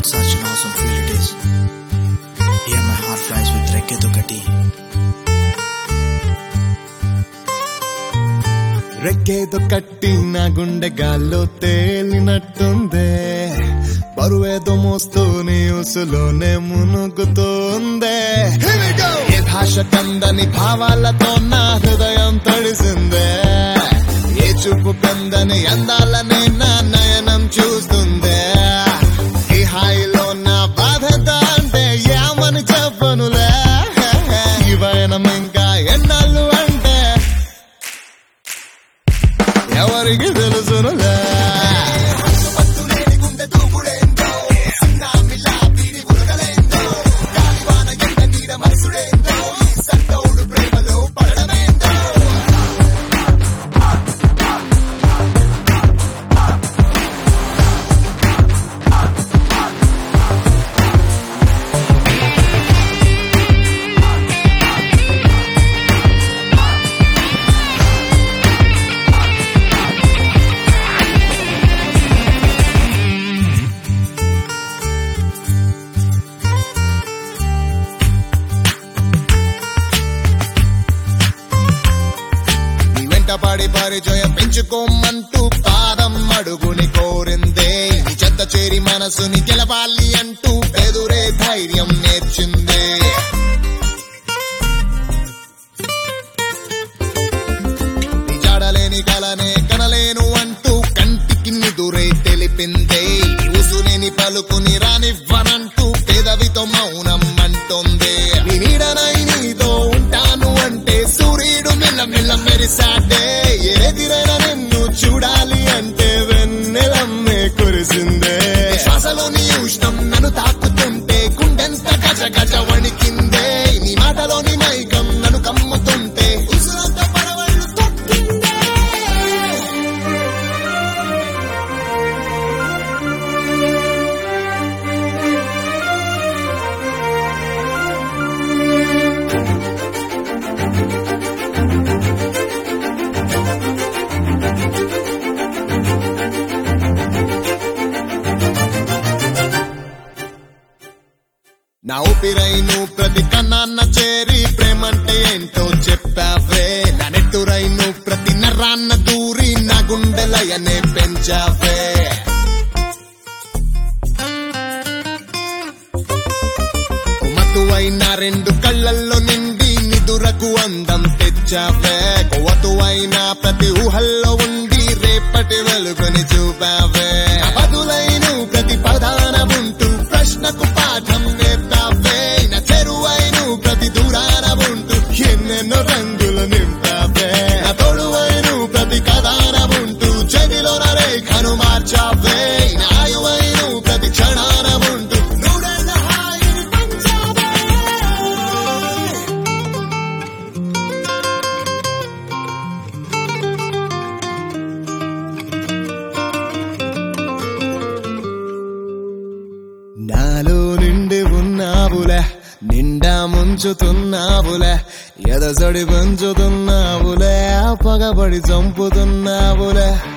such an awesome feel it is. Here my heart flies with Rekketo Kati. రెక్కేదో కట్టి నా గుండె గాల్లో తేలినట్టుందే బరువేదో మోస్తూ నీ ఉసులోనే మునుగుతోందే ఏ భాష కందని భావాలతో నా హృదయం తడిసిందే ఏ చూపు కందని అందాలనే నా నయనం చూస్తుందే ఈ హాయిలో నా బాధ అంటే ఏమని చెప్పనులే ఈ పయనం ఇంకా ఎన్నాళ్ళు అంటే ఎవరికి తెలుసునులే నీ వెంట పడి పరిచయం పెంచుకోమంటూ పాదం అడుగుని కోరిందే నీ చెత్త చేరి మనసుని గెలవాలి అంటూ ఎదురే ధైర్యం నేర్చిందే నీ జాడలేని కలనే కనలేను అంటూ కంటికి నిదురే తెలిపిందే నీ ఉసులేని పలుకుని రానివ్వనంటూ పెదవితో మౌనం అంటోందే నీ నీడనై నీతో ఉంటాను అంటే సూర్యుడు మెల్ల మెల్ల మెరిసాడే ఎదిరైన నిన్ను చూడాలి అంటే వెన్నెలమ్మే కురిసిందే శ్వాసలో నీ ఉష్ణం నన్ను తాకుతుంటే గుండెంత గజ గజ వణికిందే నీ మాటలోని మైకం నన్ను కమ్ముతుంటే ఉసురంత పడవళ్ళు తొక్కిందే నా ఊపిరైను ప్రతి కన్నాన్న చేరి ప్రేమంటే ఏంటో చెప్పావే నా నెట్టురైను ప్రతి నరాన్న దూరి నా గుండెలయనే పెంచావే మతువైన రెండు కళ్ళల్లో నిండి నిదురకు అందం తెచ్చావే కొవతువైన ప్రతి ఊహల్లో ఉండి రేపటి వెలుగుని చూపావే బదులైన ప్రతి పదాన ఉంటూ ప్రశ్నకు పాఠం నేర్పావే నా చెరువైన ప్రతి దూరాన ఉంటూ ఎన్నెన్నో రంగులు నింపావే నా తోడువైన ప్రతి కథాన ఉంటూ చెవిలోన రేఖను మార్చావే నా ఆయువైన ప్రతి క్షణాన ఉంటూ నూడెళ్ళ హాయిని పంచావే నాలో నిండి ఉన్నావులే నిండా ముంచుతున్నావులే ఎదసడి పెంచుతున్నావులే పగబడి చంపుతున్నావులే